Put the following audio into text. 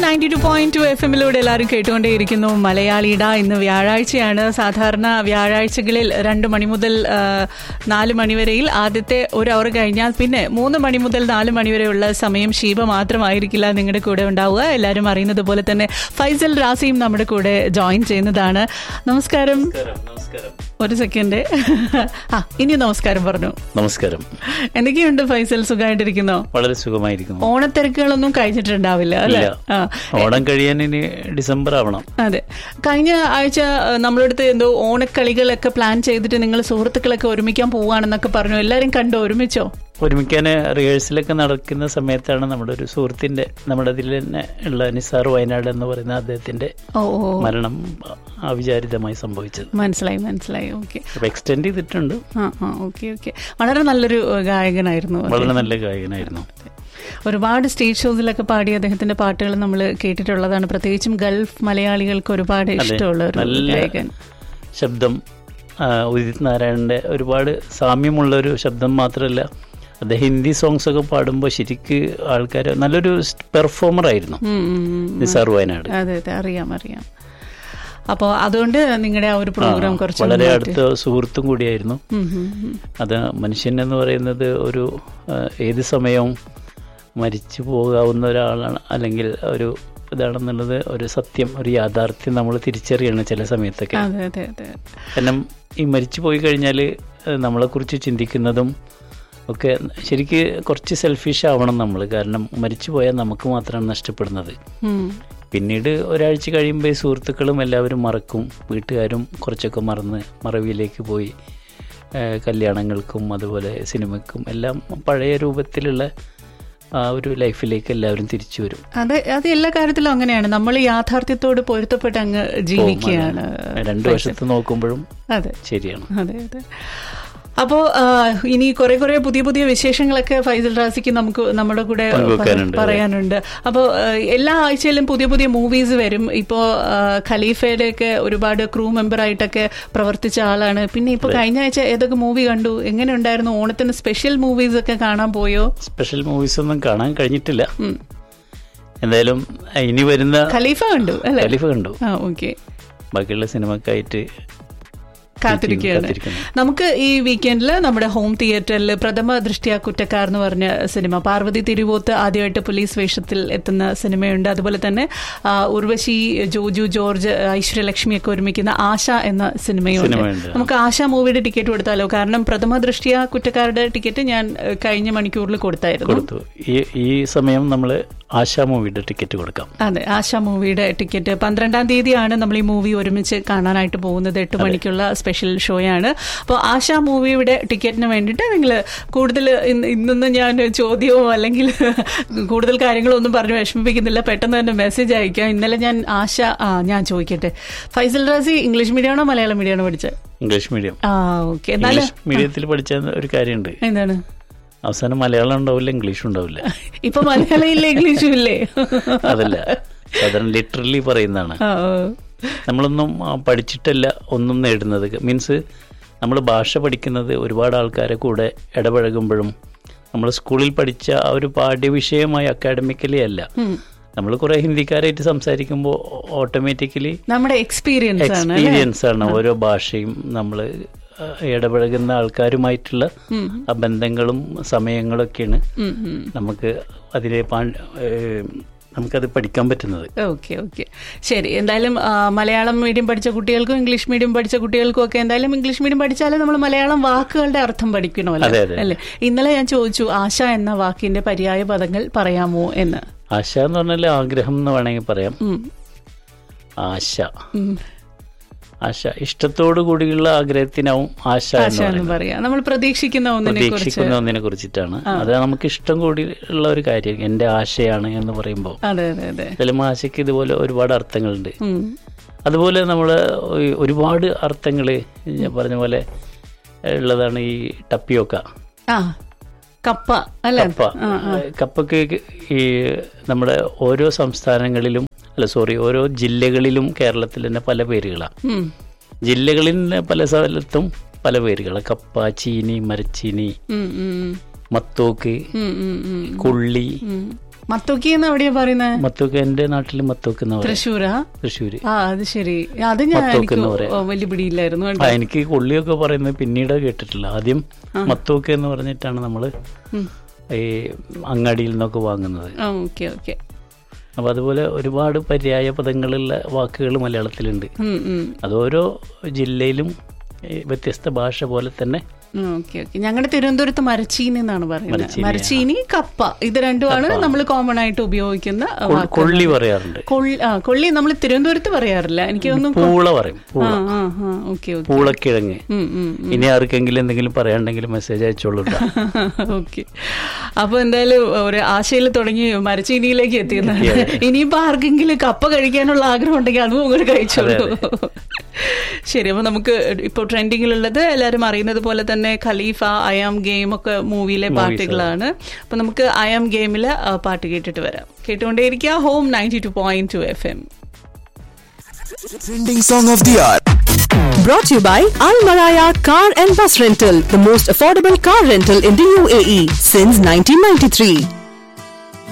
Ninety two point two F എമ്മിലൂടെ എല്ലാവരും കേട്ടുകൊണ്ടേയിരിക്കുന്നു മലയാളിട ഇന്ന് വ്യാഴാഴ്ചയാണ് സാധാരണ വ്യാഴാഴ്ചകളിൽ രണ്ട് മണി മുതൽ ആ, നാല് മണി വരെയിൽ ആദ്യത്തെ ഒരു അവർ കഴിഞ്ഞാൽ പിന്നെ മൂന്ന് മണി മുതൽ നാല് മണി വരെയുള്ള സമയം ഷീബ മാത്രമായിരിക്കില്ല നിങ്ങളുടെ കൂടെ ഉണ്ടാവുക എല്ലാവരും അറിയുന്നത് പോലെ തന്നെ ഫൈസൽ റാസിയും നമ്മുടെ കൂടെ ജോയിൻ ചെയ്യുന്നതാണ് നമസ്കാരം നമസ്കാരം ഒരു സെക്കൻഡ് ആ ഇനി നമസ്കാരം പറഞ്ഞു നമസ്കാരം എന്തൊക്കെയുണ്ട് ഫൈസൽ സുഖമായിട്ടിരിക്കുന്നോ വളരെ സുഖമായിരിക്കുന്നു ഓണത്തിരക്കുകളൊന്നും കഴിഞ്ഞിട്ടുണ്ടാവില്ല അല്ലേ ഇല്ല ആ ഓണം കഴിയാൻ ഇനി ഡിസംബർ ആവണം അതെ കഴിഞ്ഞ ആഴ്ച ആ, നമ്മളടുത്ത് എന്തോ ഓണക്കളികളൊക്കെ പ്ലാൻ ചെയ്തിട്ട് നിങ്ങൾ സുഹൃത്തുക്കളൊക്കെ ഒരുമിക്കാൻ പോവാണെന്നൊക്കെ പറഞ്ഞു എല്ലാരും കണ്ടോ ഒരുമിച്ചോ ഒരുമിക്കാൻ റിഹേഴ്സലൊക്കെ നടക്കുന്ന സമയത്താണ് നമ്മുടെ ഒരു സുഹൃത്തിന്റെ നമ്മുടെ അതിൽ തന്നെ ഉള്ള നിസാർ വയനാട് എന്ന് പറയുന്ന അദ്ദേഹത്തിന്റെ ഓ ഓ മരണം അവിചാരിതമായി സംഭവിച്ചത് മനസ്സിലായി മനസ്സിലായി ഓക്കെ അപ്പൊ എക്സ്റ്റെൻഡ് ചെയ്തിട്ടുണ്ട് ആ ആ ഓക്കെ ഓക്കെ വളരെ നല്ലൊരു ആ, ഗായകനായിരുന്നു അദ്ദേഹം. വളരെ നല്ല ഗായകനായിരുന്നു ഒരുപാട് സ്റ്റേജ് ഷോസിലൊക്കെ പാടി അദ്ദേഹത്തിന്റെ പാട്ടുകൾ നമ്മൾ കേട്ടിട്ടുള്ളതാണ് പ്രത്യേകിച്ചും ഗൾഫ് മലയാളികൾക്ക് ഒരുപാട് ഇഷ്ടമുള്ള ഒരു നല്ല ഗായകൻ ശബ്ദം ആ, ഉദിത് നാരായണന്റെ ഒരുപാട് സാമ്യമുള്ള ഒരു ശബ്ദം മാത്രമല്ല അദ്ദേഹം ഹിന്ദി സോങ്സ് ഒക്കെ പാടുമ്പോൾ ശരിക്ക് ആൾക്കാർ നല്ലൊരു പെർഫോമർ ആയിരുന്നു ഉം, ഉം, ഉം. നിസാർ വയനാട് അതെ അതെ അറിയാം അറിയാം അപ്പോൾ അതുകൊണ്ട് നിങ്ങളുടെ ആ ഒരു പ്രോഗ്രാം കുറച്ച് വളരെ മുന്നോട്ട് അടുത്ത സുഹൃത്തും കൂടിയായിരുന്നു ഉം, ഉം, ഉം. അത് മനുഷ്യൻ എന്ന് പറയുന്നത് ഒരു ആ, ഏത് സമയവും മരിച്ചു പോകാവുന്ന ഒരാളാണ് അല്ലെങ്കിൽ ഒരു ഇതാണെന്നുള്ളത് ഒരു സത്യം ഒരു യാഥാർത്ഥ്യം നമ്മൾ തിരിച്ചറിയണം ചില സമയത്തൊക്കെ അതെ അതെ അതെ കാരണം ഈ മരിച്ചു പോയി കഴിഞ്ഞാൽ നമ്മളെക്കുറിച്ച് ചിന്തിക്കുന്നതും ഒക്കെ ശരിക്ക് കുറച്ച് സെൽഫിഷ് ആവണം നമ്മൾ കാരണം മരിച്ചു പോയാൽ നമുക്ക് മാത്രമാണ് നഷ്ടപ്പെടുന്നത് ഉം. പിന്നീട് ഒരാഴ്ച കഴിയുമ്പോൾ ഈ സുഹൃത്തുക്കളും എല്ലാവരും മറക്കും വീട്ടുകാരും കുറച്ചൊക്കെ മറന്ന് മറവിയിലേക്ക് പോയി ഏഹ് കല്യാണങ്ങൾക്കും അതുപോലെ സിനിമയ്ക്കും എല്ലാം പഴയ രൂപത്തിലുള്ള ആ ഒരു ലൈഫിലേക്ക് എല്ലാവരും തിരിച്ചു വരും അത് അത് എല്ലാ കാര്യത്തിലും അങ്ങനെയാണ് നമ്മൾ യാഥാർത്ഥ്യത്തോട് പൊരുത്തപ്പെട്ട് അങ്ങ് ജീവിക്കുകയാണ് രണ്ടു വശത്ത് നോക്കുമ്പോഴും അതെ ശരിയാണ് അതെ അതെ അപ്പോൾ ഇനി കുറെ കുറെ പുതിയ പുതിയ വിശേഷങ്ങളൊക്കെ ഫൈസൽ റാസിക്ക് നമുക്ക് നമ്മുടെ കൂടെ പങ്കുവെക്കാനുണ്ട്. പറയാനുണ്ട് അപ്പോൾ എല്ലാ ആഴ്ചയിലും പുതിയ പുതിയ മൂവീസ് വരും ഇപ്പോൾ ഖലീഫയുടെ ഒക്കെ ഒരുപാട് ക്രൂ മെമ്പർ ആയിട്ടൊക്കെ പ്രവർത്തിച്ച ആളാണ് പിന്നെ ഇപ്പോൾ കഴിഞ്ഞ ആഴ്ച ഏതൊക്കെ മൂവി കണ്ടു എങ്ങനെ ഉണ്ടായിരുന്നു ഓണത്തിന് സ്പെഷ്യൽ മൂവീസ് ഒക്കെ കാണാൻ പോയോ സ്പെഷ്യൽ മൂവീസ് ഒന്നും കാണാൻ കഴിഞ്ഞിട്ടില്ല ഉം. എന്തായാലും ഇനി വരുന്ന ഖലീഫ കണ്ടു അല്ലേ ഖലീഫ കണ്ടു ആ ഓക്കെ ബാക്കിയുള്ള സിനിമക്കായിട്ട് കാത്തിരിക്കുകയാണ് കാത്തിരിക്കുന്നു. നമുക്ക് ഈ വീക്കെൻഡിൽ നമ്മുടെ ഹോം തിയേറ്ററിൽ പ്രഥമ ദൃഷ്ടിയ കുറ്റക്കാർ എന്ന് പറഞ്ഞ സിനിമ പാർവതി തിരുവോത്ത് ആദ്യമായിട്ട് പോലീസ് വേഷത്തിൽ എത്തുന്ന സിനിമയുണ്ട് അതുപോലെ തന്നെ ആ, ഉർവശി ജോജു ജോർജ് ഐശ്വര്യലക്ഷ്മിയൊക്കെ ഒരുമിക്കുന്ന ആശ എന്ന സിനിമയുണ്ട് സിനിമയുണ്ട്. നമുക്ക് ആശ മൂവിയുടെ ടിക്കറ്റ് കൊടുത്താലോ കാരണം പ്രഥമ ദൃഷ്ടിയ കുറ്റക്കാരുടെ ടിക്കറ്റ് ഞാൻ ഏഹ്, കഴിഞ്ഞ മണിക്കൂറിൽ കൊടുത്തായിരുന്നു കൊടുത്തു ഈ ഈ സമയം നമ്മൾ ആശാ മൂവിയുടെ ടിക്കറ്റ് കൊടുക്കാം അതെ ആശ മൂവിയുടെ ടിക്കറ്റ് പന്ത്രണ്ടാം തീയതിയാണ് നമ്മൾ ഈ മൂവി ഒരുമിച്ച് കാണാനായിട്ട് പോകുന്നത് എട്ട് മണിക്കുള്ള സ്പെഷ്യൽ ഷോയാണ് അപ്പോൾ ആശ മൂവിയുടെ ടിക്കറ്റിന് വേണ്ടിയിട്ട് നിങ്ങൾ കൂടുതൽ ഇന്ന് ഇന്നൊന്നും ഞാൻ ചോദ്യമോ അല്ലെങ്കിൽ കൂടുതൽ കാര്യങ്ങളോ ഒന്നും പറഞ്ഞ് വിഷമിപ്പിക്കുന്നില്ല പെട്ടെന്ന് തന്നെ മെസ്സേജ് അയക്കാം ഇന്നലെ ഞാൻ ആശ ആ ഞാൻ ചോദിക്കട്ടെ ഫൈസൽ റാസി ഇംഗ്ലീഷ് മീഡിയമാണോ മലയാളം മീഡിയമാണോ പഠിച്ചത് ഇംഗ്ലീഷ് മീഡിയം ആ ഓക്കെ എന്നാലും ഇംഗ്ലീഷ് മീഡിയത്തിൽ പഠിച്ച ഒരു കാര്യമുണ്ട് എന്താണ് അവസാനം മലയാളം ഉണ്ടാവില്ല ഇംഗ്ലീഷും ഉണ്ടാവില്ല ഇപ്പൊ മലയാളം ഇല്ല ഇംഗ്ലീഷും ഇല്ലേ അതല്ല സാധാരണ ലിറ്ററലി പറയുന്നതാണ് ആ ഓ. നമ്മളൊന്നും ആ, പഠിച്ചിട്ടല്ല ഒന്നും നേടുന്നത് മീൻസ് നമ്മൾ ഭാഷ പഠിക്കുന്നത് ഒരുപാട് ആൾക്കാരെ കൂടെ ഇടപഴകുമ്പോഴും നമ്മൾ സ്കൂളിൽ പഠിച്ച ആ ഒരു പാഠ്യവിഷയമായി അക്കാഡമിക്കലി അല്ല ഉം. നമ്മൾ കുറെ ഹിന്ദിക്കാരായിട്ട് സംസാരിക്കുമ്പോൾ ഓട്ടോമാറ്റിക്കലി നമ്മുടെ എക്സ്പീരിയൻസ് ആണ് അല്ലേ? എക്സ്പീരിയൻസ് ആണ് ഓരോ ഭാഷയും നമ്മൾ ഇടപഴകുന്ന ആൾക്കാരുമായിട്ടുള്ള ഉം. ആ ബന്ധങ്ങളും സമയങ്ങളൊക്കെയാണ് ഉം, ഉം. നമുക്ക് അതിലെ പാ- ഏഹ് നമുക്കത് പഠിക്കാൻ പറ്റുന്നത് ഓക്കെ ഓക്കെ ശരി എന്തായാലും ആ, മലയാളം മീഡിയം പഠിച്ച കുട്ടികൾക്കും ഇംഗ്ലീഷ് മീഡിയം പഠിച്ച കുട്ടികൾക്കും ഒക്കെ എന്തായാലും ഇംഗ്ലീഷ് മീഡിയം പഠിച്ചാലും നമ്മൾ മലയാളം വാക്കുകളുടെ അർത്ഥം പഠിക്കണമല്ലോ അതെ, അതെ. അല്ലേ ഇന്നലെ ഞാൻ ചോദിച്ചു ആശ എന്ന വാക്കിന്റെ പര്യായ പദങ്ങൾ പറയാമോ എന്ന് ആശ എന്ന് പറഞ്ഞാൽ ആഗ്രഹം എന്ന് വേണമെങ്കിൽ പറയാം ഉം. ആശ ഉം. ആശ ഇഷ്ടത്തോടു കൂടിയുള്ള ആഗ്രഹത്തിനാവും ആശ ആശ എന്ന് എന്ന് പറയുന്നത് പറയാം നമ്മൾ പ്രതീക്ഷിക്കുന്ന ഒന്നിനെ കുറിച്ച് പ്രതീക്ഷിക്കുന്ന ഒന്നിനെ കുറിച്ചിട്ടാണ് അത് നമുക്ക് ഇഷ്ടം കൂടി ഉള്ള ഒരു കാര്യം എന്റെ ആശയാണ് എന്ന് പറയുമ്പോൾ അതെ അതെ അതെ ചിലപ്പോൾ ആശയ്ക്ക് ഇതുപോലെ ഒരുപാട് അർത്ഥങ്ങളുണ്ട് ഉം. അതുപോലെ നമ്മൾ ഒരുപാട് അർത്ഥങ്ങൾ ഞാൻ പറഞ്ഞ പോലെ ഉള്ളതാണ് ഈ ടപ്പിയോക്ക ആ കപ്പ അല്ലേ കപ്പ ആ ആ കപ്പക്ക് ഈ നമ്മുടെ ഓരോ സംസ്ഥാനങ്ങളിലും അല്ല സോറി ഓരോ ജില്ലകളിലും കേരളത്തിൽ തന്നെ പല പേരുകളാണ് ഉം. ജില്ലകളിൽ തന്നെ പല സ്ഥലത്തും പല പേരുകളാണ് കപ്പ ചീനി മരച്ചീനി ഉം, ഉം, മത്തോക്ക് ഉം, ഉം, ഉം, കുള്ളി ഉം. മത്തോക്കി എന്ന് എവിടെയാ പറയുന്നത് മത്തോക്ക് എന്റെ നാട്ടിൽ മത്തോക്ക് എന്ന് പറയാം തൃശ്ശൂരാ തൃശ്ശൂര് ആ അത് ശരി അത് ഞാൻ മത്തോക്ക് എനിക്ക് എന്ന് പറയാം. ഓ, വലിയ പിടിയില്ലായിരുന്നു കേട്ടോ. ആ എനിക്ക് കൊള്ളിയൊക്കെ പറയുന്നത് പിന്നീട് കേട്ടിട്ടില്ല ആദ്യം മത്തോക്ക് എന്ന് പറഞ്ഞിട്ടാണ് നമ്മൾ ഉം. ഈ അങ്ങാടിയിൽ നിന്നൊക്കെ വാങ്ങുന്നത് ആ ഓക്കെ ഓക്കെ അപ്പോൾ അതുപോലെ ഒരുപാട് പര്യായ പദങ്ങളുള്ള വാക്കുകൾ മലയാളത്തിലുണ്ട് ഉം, ഉം. അത് ഓരോ ജില്ലയിലും ഈ വ്യത്യസ്ത ഭാഷ പോലെ തന്നെ ഓക്കെ ഓക്കെ ഞങ്ങളുടെ തിരുവനന്തപുരത്ത് മരച്ചീനി എന്നാണ് പറയുന്നത് മരച്ചീനി, മരച്ചീനി കപ്പ ഇത് രണ്ടുമാണ് നമ്മൾ കോമൺ ആയിട്ട് ഉപയോഗിക്കുന്ന കൊ- വാക്കുകൾ. കൊള്ളി പറയാറുണ്ട് കൊള്ളി ആ കൊള്ളി നമ്മൾ തിരുവനന്തപുരത്ത് പറയാറില്ല എനിക്ക് തോന്നുന്നു പൂള പറയും പൂള ആ ആ ആ ഓക്കെ ഓക്കെ പൂളക്കിഴങ്ങ് ഉം, ഉം, ഇനി ആർക്കെങ്കിലും എന്തെങ്കിലും പറയാണ്ടെങ്കിൽ മെസ്സേജ് അയച്ചോളൂ ട്ടോ. ഓക്കെ അപ്പൊ എന്തായാലും ഒരു ആശയിൽ തുടങ്ങി മരച്ചീനിയിലേക്ക് എത്തിയെന്നാണ് ഇനിയിപ്പോ ആർക്കെങ്കിലും കപ്പ കഴിക്കാനുള്ള ആഗ്രഹം ഉണ്ടെങ്കിൽ അതും അങ്ങോട്ട് കഴിച്ചോളൂ ശരി അപ്പൊ നമുക്ക് ഇപ്പോൾ ട്രെൻഡിങ്ങിലുള്ളത് എല്ലാവരും അറിയുന്നത് പോലെ തന്നെ ഖലീഫ അയാം ഗെയിം ഒക്കെ മൂവിയിലെ പാട്ടുകളാണ് അപ്പൊ നമുക്ക് അയാം ഗെയിമിലെ ആ, പാട്ട് കേട്ടിട്ട് വരാം കേട്ടുകൊണ്ടേയിരിക്കുക home ninety two point two F M Trending song of the hour. Brought to you by Al Maraya Car and Bus Rental, the most affordable car rental in the UAE since 1993.